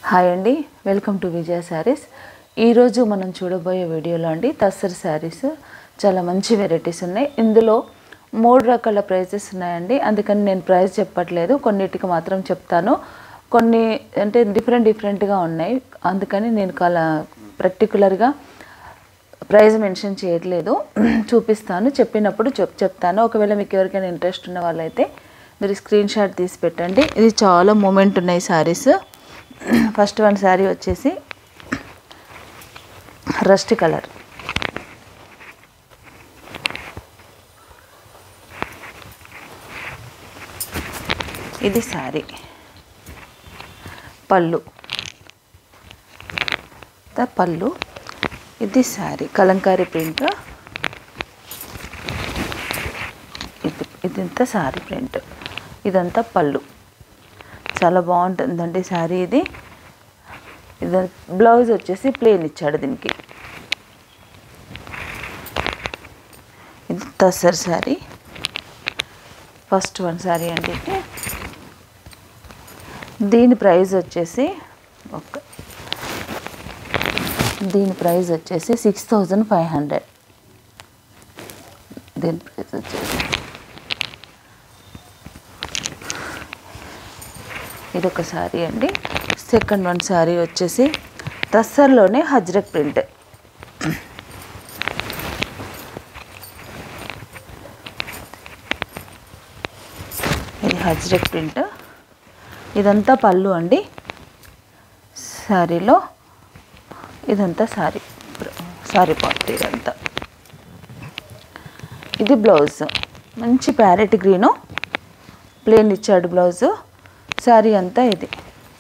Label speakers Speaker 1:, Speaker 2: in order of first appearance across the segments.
Speaker 1: hi అండి welcome to విజయ శారీస్ ఈరోజు మనం చూడబోయే వీడియోలో అండి తస్సర్ శారీస్ చాలా మంచి వెరైటీస్ ఉన్నాయి ఇందులో మూడు రకాల ప్రైజెస్ ఉన్నాయండి అందుకని నేను ప్రైస్ చెప్పట్లేదు కొన్నిటికి మాత్రం చెప్తాను కొన్ని అంటే డిఫరెంట్ డిఫరెంట్గా ఉన్నాయి అందుకని నేను కల పర్టికులర్గా ప్రైజ్ మెన్షన్ చేయట్లేదు చూపిస్తాను చెప్పినప్పుడు చెప్ చెప్తాను ఒకవేళ మీకు ఎవరికైనా ఇంట్రెస్ట్ ఉన్న వాళ్ళైతే మీరు స్క్రీన్ షాట్ తీసి పెట్టండి ఇది చాలా మూమెంట్ ఉన్నాయి శారీస్ ఫస్ట్ వన్ శారీ వచ్చేసి రస్ట్ కలర్ ఇది శారీ పళ్ళు ద పళ్ళు ఇది శారీ కలంకారీ ప్రింట్ ఇది ఇదంతా శారీ ప్రింట్ ఇదంతా పళ్ళు చాలా బాగుంటుందండి శారీ ఇది ఇది బ్లౌజ్ వచ్చేసి ప్లేన్ ఇచ్చాడు దీనికి ఇది తసర్ శారీ ఫస్ట్ వన్ శారీ అండి ఇది దీని ప్రైస్ వచ్చేసి ఒక దీని ప్రైస్ వచ్చేసి సిక్స్ థౌజండ్ ఫైవ్ హండ్రెడ్ దీని ప్రైస్ వచ్చేసి ఇది ఒక శారీ అండి సెకండ్ వన్ శారీ వచ్చేసి తస్సర్లోనే హజ్రక్ ప్రింట్ ఇది హజ్రక్ ప్రింట్ ఇదంతా పళ్ళు అండి శారీలో ఇదంతా శారీ శారీ పార్ట్ ఇదంతా ఇది బ్లౌజ్ మంచి ప్యారెట్ గ్రీను ప్లేన్ ఇచ్చాడు బ్లౌజు శారీ అంతా ఇది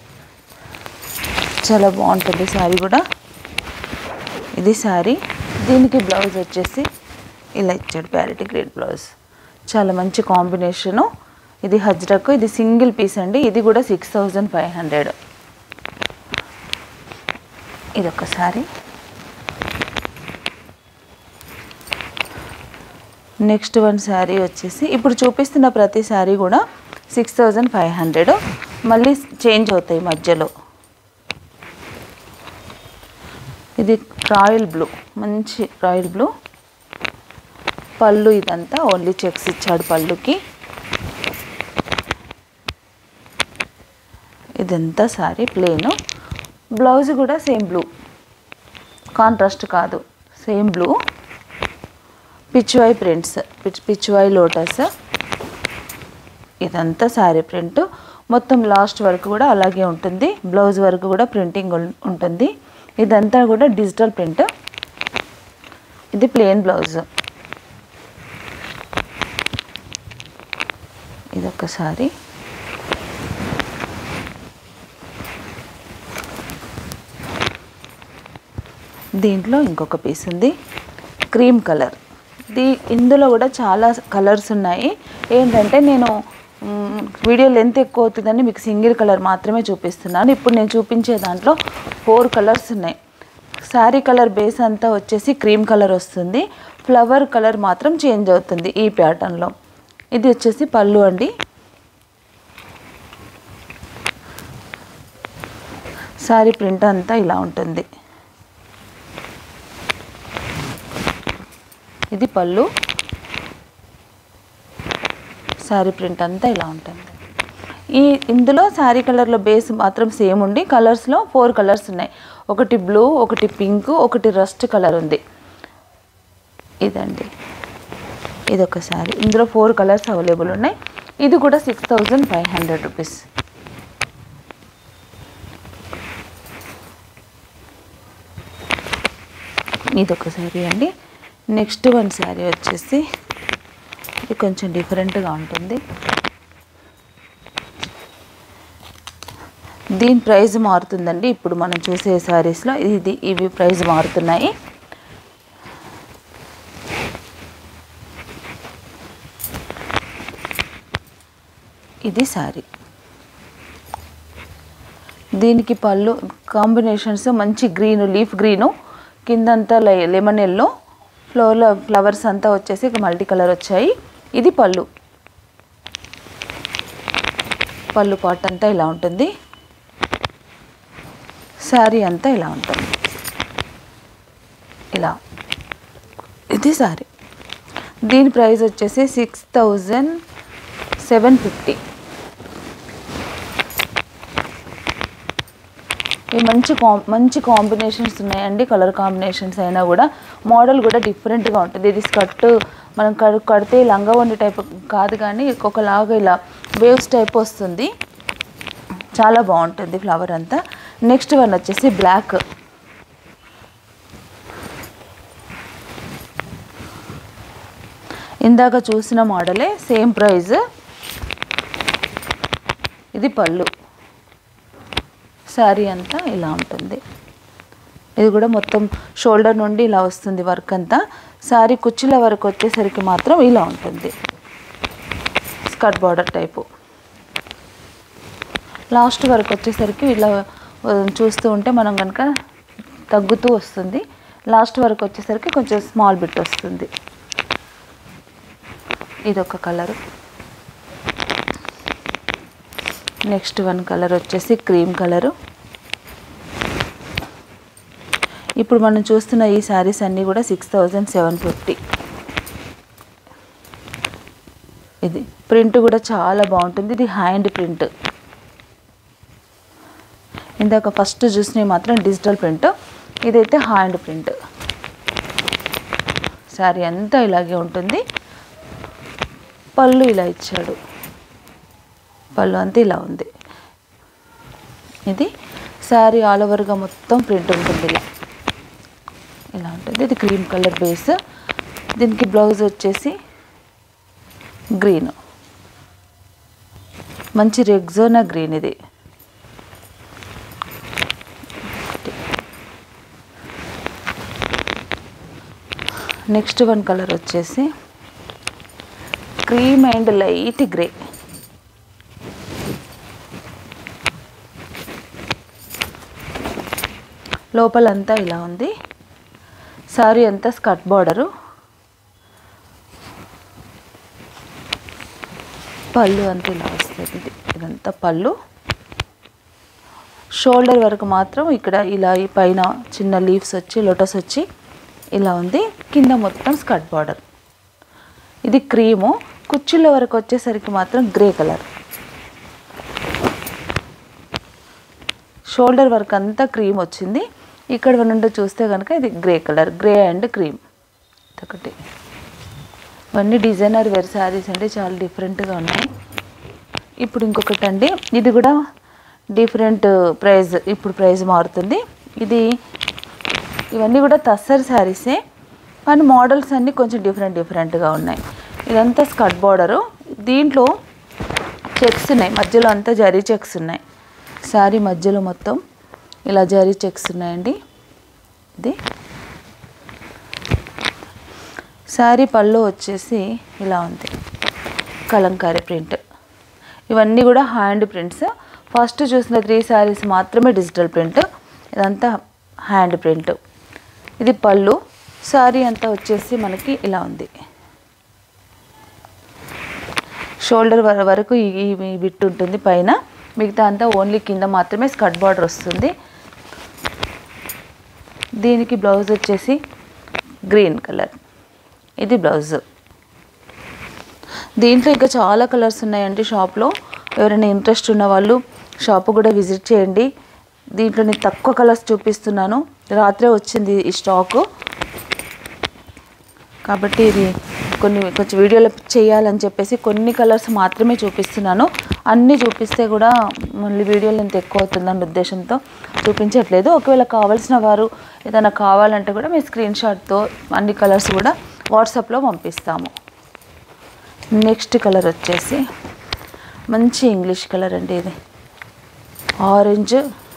Speaker 1: చాలా బాగుంటుంది శారీ కూడా ఇది శారీ దీనికి బ్లౌజ్ వచ్చేసి ఇలా ఇచ్చాడు ప్యారెట్ గ్రీన్ బ్లౌజ్ చాలా మంచి కాంబినేషను ఇది హజ్రక్ ఇది సింగిల్ పీస్ అండి ఇది కూడా సిక్స్ థౌజండ్ ఫైవ్ హండ్రెడ్ ఇది ఒక శారీ నెక్స్ట్ వన్ శారీ వచ్చేసి ఇప్పుడు చూపిస్తున్న ప్రతి శారీ కూడా సిక్స్ థౌజండ్ ఫైవ్ హండ్రెడ్ మళ్ళీ చేంజ్ అవుతాయి మధ్యలో ఇది రాయల్ బ్లూ మంచి రాయల్ బ్లూ పళ్ళు ఇదంతా ఓన్లీ చెక్స్ ఇచ్చాడు పళ్ళుకి ఇదంతా సారీ ప్లేను బ్లౌజ్ కూడా సేమ్ బ్లూ కాంట్రాస్ట్ కాదు సేమ్ బ్లూ పిచ్చువై ప్రింట్స్ పిచ్ పిచ్చువై లోటస్ ఇదంతా శారీ ప్రింట్ మొత్తం లాస్ట్ వరకు కూడా అలాగే ఉంటుంది బ్లౌజ్ వరకు కూడా ప్రింటింగ్ ఉంటుంది ఇదంతా కూడా డిజిటల్ ప్రింట్ ఇది ప్లెయిన్ బ్లౌజ్ ఇదొక సారీ దీంట్లో ఇంకొక పీస్ ఉంది క్రీమ్ కలర్ దీ ఇందులో కూడా చాలా కలర్స్ ఉన్నాయి ఏంటంటే నేను మ్, వీడియో లెంత్ ఎక్కువ అవుతుందని మీకు సింగిల్ కలర్ మాత్రమే చూపిస్తున్నాను ఇప్పుడు నేను చూపించే దాంట్లో ఫోర్ కలర్స్ ఉన్నాయి శారీ కలర్ బేస్ అంతా వచ్చేసి క్రీమ్ కలర్ వస్తుంది ఫ్లవర్ కలర్ మాత్రం చేంజ్ అవుతుంది ఈ ప్యాటర్న్లో ఇది వచ్చేసి పళ్ళు అండి శారీ ప్రింట్ అంతా ఇలా ఉంటుంది ఇది పళ్ళు శారీ ప్రింట్ అంతా ఇలా ఉంటుంది ఈ ఇందులో శారీ కలర్లో బేస్ మాత్రం సేమ్ ఉండి కలర్స్లో ఫోర్ కలర్స్ ఉన్నాయి ఒకటి బ్లూ ఒకటి పింక్ ఒకటి రస్ట్ కలర్ ఉంది ఇదండి ఇది ఒక శారీ ఇందులో ఫోర్ కలర్స్ అవైలబుల్ ఉన్నాయి ఇది కూడా six thousand five hundred rupees ఇది ఒక శారీ అండి నెక్స్ట్ వన్ శారీ వచ్చేసి ఇది కొంచెం డిఫరెంట్గా ఉంటుంది దీని ప్రైస్ మారుతుందండి ఇప్పుడు మనం చూసే శారీస్లో ఇది ఇవి ప్రైస్ మారుతున్నాయి ఇది శారీ దీనికి పళ్ళు కాంబినేషన్స్ మంచి గ్రీను లీఫ్ గ్రీను కిందంతా లె- లెమన్ ఎల్లో ఫ్లోర్లో ఫ్లవర్స్ అంతా వచ్చేసి మల్టీ కలర్ వచ్చాయి ఇది పళ్ళు పళ్ళు పాట్ అంతా ఇలా ఉంటుంది శారీ అంతా ఇలా ఉంటుంది ఇలా ఇది శారీ దీని ప్రైస్ వచ్చేసి సిక్స్ థౌజండ్ సెవెన్ ఫిఫ్టీ ఇవి మంచి కాం మంచి కాంబినేషన్స్ ఉన్నాయండి కలర్ కాంబినేషన్స్ అయినా కూడా మోడల్ కూడా డిఫరెంట్గా ఉంటుంది ఇది స్కర్ట్ మనం కడు కడితే లంగా వండి టైప్ కాదు కానీ ఒకలాగా ఇలా వేవ్స్ టైప్ వస్తుంది చాలా బాగుంటుంది ఫ్లవర్ అంతా నెక్స్ట్ వన్ వచ్చేసి బ్లాక్ ఇందాక చూసిన మోడలే సేమ్ ప్రైస్ ఇది పళ్ళు శారీ అంతా ఇలా ఉంటుంది ఇది కూడా మొత్తం షోల్డర్ నుండి ఇలా వస్తుంది వర్క్ అంతా శారీ కుచ్చుల వరకు వచ్చేసరికి మాత్రం ఇలా ఉంటుంది స్కర్ట్ బార్డర్ టైపు లాస్ట్ వరకు వచ్చేసరికి ఇలా ఆ, చూస్తూ ఉంటే మనం కనుక తగ్గుతూ వస్తుంది లాస్ట్ వరకు వచ్చేసరికి కొంచెం స్మాల్ బిట్ వస్తుంది ఇదొక కలరు నెక్స్ట్ వన్ కలర్ వచ్చేసి క్రీమ్ కలరు ఇప్పుడు మనం చూస్తున్న ఈ శారీస్ అన్నీ కూడా సిక్స్ థౌజండ్ సెవెన్ ఫిఫ్టీ ఇది ప్రింట్ కూడా చాలా బాగుంటుంది ఇది హ్యాండ్ ప్రింట్ ఇందాక ఫస్ట్ చూసినవి మాత్రం డిజిటల్ ప్రింట్ ఇదైతే హ్యాండ్ ప్రింట్ శారీ అంతా ఇలాగే ఉంటుంది పళ్ళు ఇలా ఇచ్చాడు పళ్ళు అంతా ఇలా ఉంది ఇది శారీ ఆల్ ఓవర్గా మొత్తం ప్రింట్ ఉంటుంది ఇలా ఇలా ఉంటుంది ఇది క్రీమ్ కలర్ బేస్ దీనికి బ్లౌజ్ వచ్చేసి గ్రీన్ మంచి రెగ్జోనా గ్రీన్ ఇది నెక్స్ట్ వన్ కలర్ వచ్చేసి క్రీమ్ అండ్ లైట్ గ్రే లోపలంతా ఇలా ఉంది సారీ అంతా స్కర్ట్ బార్డరు పళ్ళు అంతా ఇలా వస్తుంది ఇది ఇదంతా పళ్ళు షోల్డర్ వరకు మాత్రం ఇక్కడ ఇలా ఈ పైన చిన్న లీవ్స్ వచ్చి లోటస్ వచ్చి ఇలా ఉంది కింద మొత్తం స్కర్ట్ బార్డర్ ఇది క్రీము కుర్చీల వరకు వచ్చేసరికి మాత్రం గ్రే కలర్ షోల్డర్ వర్క్ అంతా క్రీమ్ వచ్చింది ఇక్కడ నుండి చూస్తే కనుక ఇది grey colour grey and cream ఒకటి ఇవన్నీ డిజైనర్ వేర్ శారీస్ అండి చాలా డిఫరెంట్గా ఉన్నాయి ఇప్పుడు ఇంకొకటి అండి ఇది కూడా డిఫరెంట్ ప్రైస్ ఇప్పుడు ప్రైస్ మారుతుంది ఇది ఇవన్నీ కూడా తస్సర్ శారీసే కానీ మోడల్స్ అన్నీ కొంచెం డిఫరెంట్ డిఫరెంట్గా ఉన్నాయి ఇదంతా స్కర్ట్ బార్డరు దీంట్లో చెక్స్ ఉన్నాయి మధ్యలో అంతా జరీ చెక్స్ ఉన్నాయి శారీ మధ్యలో మొత్తం ఇలా జరీ చెక్స్ ఉన్నాయండి ఇది శారీ పళ్ళు వచ్చేసి ఇలా ఉంది కలంకారీ ప్రింట్ ఇవన్నీ కూడా హ్యాండ్ ప్రింట్స్ ఫస్ట్ చూసిన త్రీ శారీస్ మాత్రమే డిజిటల్ ప్రింట్ ఇదంతా హ్యాండ్ ప్రింట్ ఇది పళ్ళు శారీ అంతా వచ్చేసి మనకి ఇలా ఉంది షోల్డర్ వర- వరకు ఈ ఈ బిట్ ఉంటుంది పైన మిగతా అంతా ఓన్లీ కింద మాత్రమే స్కర్ట్ బార్డర్ వస్తుంది దీనికి బ్లౌజ్ వచ్చేసి గ్రీన్ కలర్ ఇది బ్లౌజ్ దీంట్లో ఇంకా చాలా కలర్స్ ఉన్నాయండి షాప్లో ఎవరైనా ఇంట్రెస్ట్ ఉన్న వాళ్ళు షాప్ కూడా విజిట్ చేయండి దీంట్లో నేను తక్కువ కలర్స్ చూపిస్తున్నాను రాత్రే వచ్చింది ఈ స్టాకు కాబట్టి ఇది కొన్ని కొంచెం వీడియోలో చేయాలని చెప్పేసి కొన్ని కలర్స్ మాత్రమే చూపిస్తున్నాను అన్నీ చూపిస్తే కూడా మళ్ళీ వీడియోలు ఎంత ఎక్కువ అవుతుందన్న ఉద్దేశంతో చూపించట్లేదు ఒకవేళ కావాల్సిన వారు ఏదైనా కావాలంటే కూడా మీ స్క్రీన్ షాట్తో అన్ని కలర్స్ కూడా వాట్సాప్లో పంపిస్తాము నెక్స్ట్ కలర్ వచ్చేసి మంచి ఇంగ్లీష్ కలర్ అండి ఇది ఆరెంజ్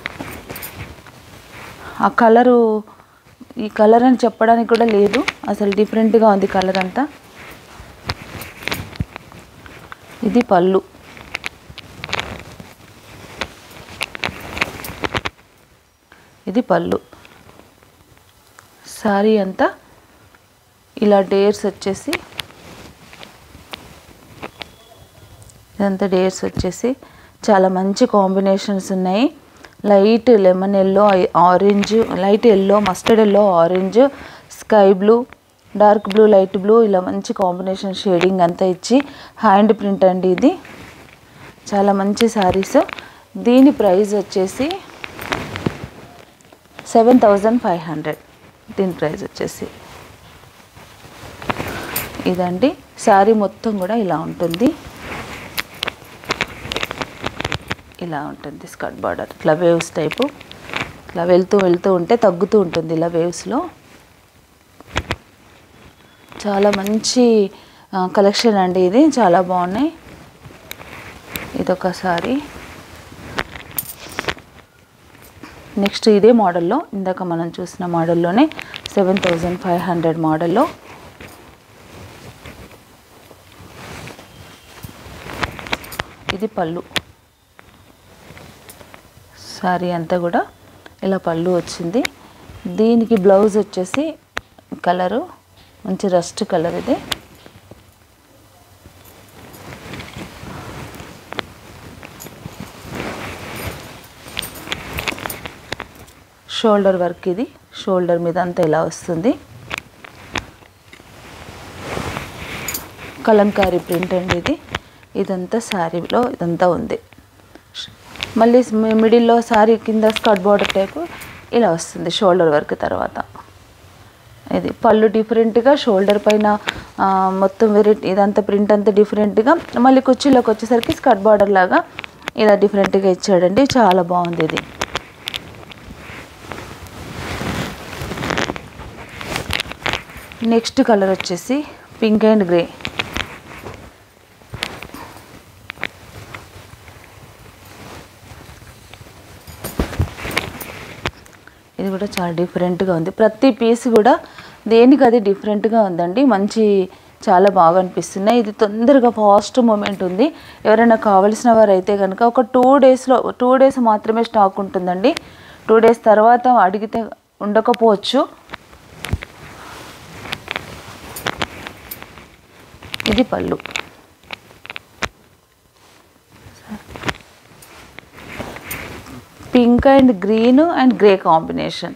Speaker 1: ఆ కలరు ఈ కలర్ అని చెప్పడానికి కూడా లేదు అసలు డిఫరెంట్గా ఉంది కలర్ అంతా ఇది పళ్ళు ఇది పళ్ళు సారీ అంతా ఇలా డేర్స్ వచ్చేసి ఇదంతా డేర్స్ వచ్చేసి చాలా మంచి కాంబినేషన్స్ ఉన్నాయి light lemon yellow orange light yellow mustard yellow orange sky blue dark blue light blue ఇలా మంచి కాంబినేషన్ షేడింగ్ అంతా ఇచ్చి హ్యాండ్ ప్రింట్ అండి ఇది చాలా మంచి శారీస్ దీని ప్రైస్ వచ్చేసి సెవెన్ థౌజండ్ ఫైవ్ హండ్రెడ్ దీని ప్రైస్ వచ్చేసి ఇదండి శారీ మొత్తం కూడా ఇలా ఉంటుంది ఇలా ఉంటుంది స్కర్ట్ బార్డర్ ఇట్లా వేవ్స్ టైపు ఇట్లా వెళ్తూ వెళ్తూ ఉంటే తగ్గుతూ ఉంటుంది ఇలా వేవ్స్లో చాలా మంచి కలెక్షన్ అండి ఇది చాలా బాగున్నాయి ఇదొక సారీ నెక్స్ట్ ఇదే మోడల్లో ఇందాక మనం చూసిన మోడల్లోనే సెవెన్ థౌజండ్ ఫైవ్ హండ్రెడ్ మోడల్లో ఇది పళ్ళు సారీ అంతా కూడా ఇలా పళ్ళు వచ్చింది దీనికి బ్లౌజ్ వచ్చేసి కలరు మంచి రస్ట్ కలర్ ఇది షోల్డర్ వర్క్ ఇది షోల్డర్ మీద అంతా ఇలా వస్తుంది కలంకారీ ప్రింట్ అండి ఇది ఇదంతా శారీలో ఇదంతా ఉంది మళ్ళీ మిడిల్లో శారీ కింద స్కర్ట్ బార్డర్ టైపు ఇలా వస్తుంది షోల్డర్ వర్క్ తర్వాత ఇది పళ్ళు డిఫరెంట్గా షోల్డర్ పైన ఆ, మొత్తం వెరీ ఇదంతా ప్రింట్ అంతా డిఫరెంట్గా మళ్ళీ కుర్చీలోకి వచ్చేసరికి స్కర్ట్ బార్డర్ లాగా ఇలా డిఫరెంట్గా ఇచ్చాడండి చాలా బాగుంది ఇది నెక్స్ట్ కలర్ వచ్చేసి పింక్ అండ్ గ్రే ఇది కూడా చాలా డిఫరెంట్గా ఉంది ప్రతి పీస్ కూడా దేనికి అది డిఫరెంట్గా ఉందండి మంచి చాలా బాగా అనిపిస్తున్నాయి ఇది తొందరగా ఫాస్ట్ మూమెంట్ ఉంది ఎవరైనా కావలసిన వారు అయితే కనుక ఒక టూ డేస్లో టూ డేస్ మాత్రమే స్టాక్ ఉంటుందండి టూ డేస్ తర్వాత అడిగితే ఉండకపోవచ్చు ఇది pallu pink and green and grey combination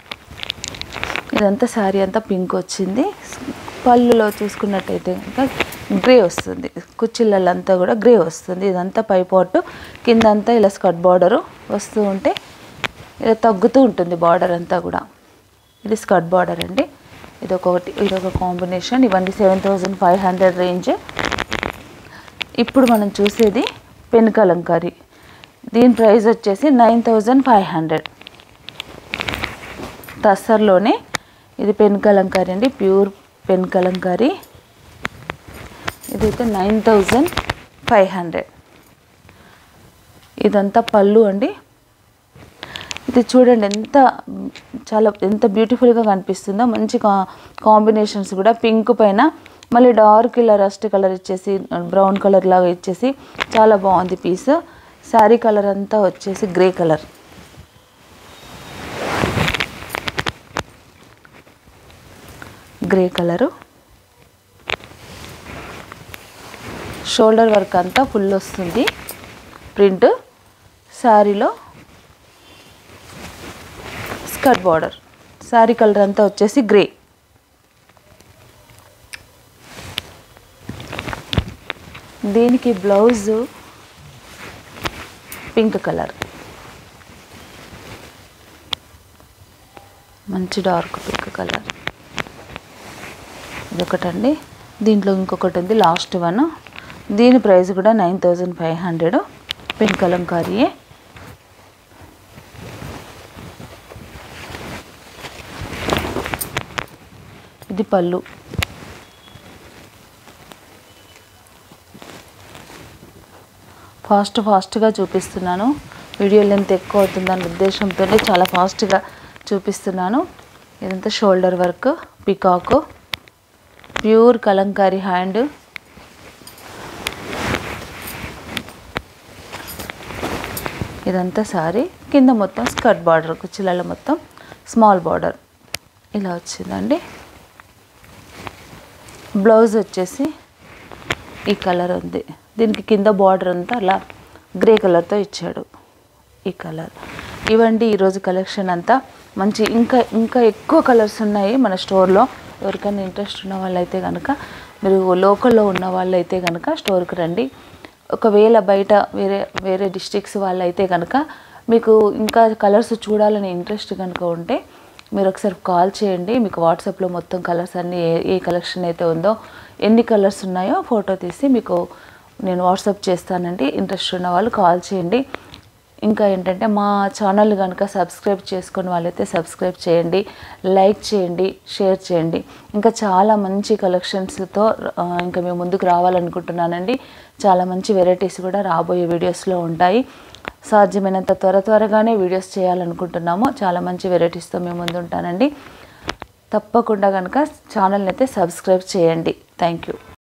Speaker 1: ఇదంతా శారీ అంతా పింక్ వచ్చింది పళ్ళులో చూసుకున్నట్టయితే కనుక గ్రే వస్తుంది కుచ్చిళ్ళంతా కూడా గ్రే వస్తుంది ఇదంతా పైపోటు కిందంతా ఇలా స్కర్ట్ బార్డరు వస్తూ ఉంటే ఇలా తగ్గుతూ ఉంటుంది బార్డర్ అంతా కూడా ఇది స్కర్ట్ బార్డర్ అండి ఇది ఒకటి ఇది ఒక కాంబినేషన్ ఇవన్నీ seven thousand five hundred range ఇప్పుడు మనం చూసేది పెన్ కలంకారీ దీని ప్రైస్ వచ్చేసి నైన్ థౌజండ్ ఫైవ్ హండ్రెడ్ టస్సర్లోనే ఇది పెన్ కలంకారీ అండి ప్యూర్ పెన్ కలంకారీ ఇదైతే నైన్ థౌజండ్ ఫైవ్ హండ్రెడ్ ఇదంతా పళ్ళు అండి ఇది చూడండి ఎంత చాలా ఎంత బ్యూటిఫుల్గా కనిపిస్తుందో మంచి కా కాంబినేషన్స్ కూడా పింక్ పైన మళ్ళీ డార్క్ ఇలా రస్ట్ కలర్ ఇచ్చేసి బ్రౌన్ కలర్ లాగా ఇచ్చేసి చాలా బాగుంది పీస్ శారీ కలర్ అంతా వచ్చేసి grey colour grey colour shoulder work అంతా ఫుల్ వస్తుంది ప్రింట్ శారీలో స్కర్ట్ బార్డర్ శారీ కలర్ అంతా వచ్చేసి గ్రే దీనికి బ్లౌజ్ పింక్ కలర్ మంచి డార్క్ పింక్ కలర్ ఇదొకటండి దీంట్లో ఇంకొకటి ఉంది లాస్ట్ వన్ దీని ప్రైస్ కూడా nine thousand five hundred pen కలంకారీయే ఇది పళ్ళు ఫాస్ట్ ఫాస్ట్గా చూపిస్తున్నాను వీడియో లెంత్ ఎక్కువ అవుతుందన్న ఉద్దేశంతోనే చాలా ఫాస్ట్గా చూపిస్తున్నాను ఇదంతా shoulder work peacock pure kalamkari hand ఇదంతా సారీ కింద మొత్తం స్కర్ట్ బార్డర్ కుచ్చిళ్ళలో మొత్తం స్మాల్ బార్డర్ ఇలా వచ్చిందండి బ్లౌజ్ వచ్చేసి ఈ కలర్ ఉంది దీనికి కింద బార్డర్ అంతా అలా గ్రే కలర్తో ఇచ్చాడు ఈ కలర్ ఇవండి ఈరోజు కలెక్షన్ అంతా మంచి ఇంకా ఇంకా ఎక్కువ కలర్స్ ఉన్నాయి మన స్టోర్లో ఎవరికైనా ఇంట్రెస్ట్ ఉన్న వాళ్ళైతే కనుక మీరు లోకల్లో ఉన్న వాళ్ళైతే కనుక స్టోర్కి రండి ఒకవేళ బయట వేరే వేరే డిస్ట్రిక్ట్స్ వాళ్ళైతే కనుక మీకు ఇంకా కలర్స్ చూడాలని ఇంట్రెస్ట్ కనుక ఉంటే మీరు ఒకసారి కాల్ చేయండి మీకు వాట్సాప్లో మొత్తం కలర్స్ అన్నీ ఏ ఏ కలెక్షన్ అయితే ఉందో ఎన్ని కలర్స్ ఉన్నాయో ఫోటో తీసి మీకు నేను వాట్సాప్ చేస్తానండి ఇంట్రెస్ట్ ఉన్న వాళ్ళు కాల్ చేయండి ఇంకా ఏంటంటే మా ఛానల్ కనుక సబ్స్క్రైబ్ చేసుకుని వాళ్ళైతే సబ్స్క్రైబ్ చేయండి లైక్ చేయండి షేర్ చేయండి ఇంకా చాలా మంచి కలెక్షన్స్తో ఆ, ఇంకా మేము ముందుకు రావాలనుకుంటున్నానండి చాలా మంచి వెరైటీస్ కూడా రాబోయే వీడియోస్లో ఉంటాయి సాధ్యమైనంత త్వర త్వరగానే వీడియోస్ చేయాలనుకుంటున్నాము చాలా మంచి వెరైటీస్తో మేము ముందు ఉంటానండి తప్పకుండా కనుక ఛానల్ని అయితే సబ్స్క్రైబ్ చేయండి థ్యాంక్ యూ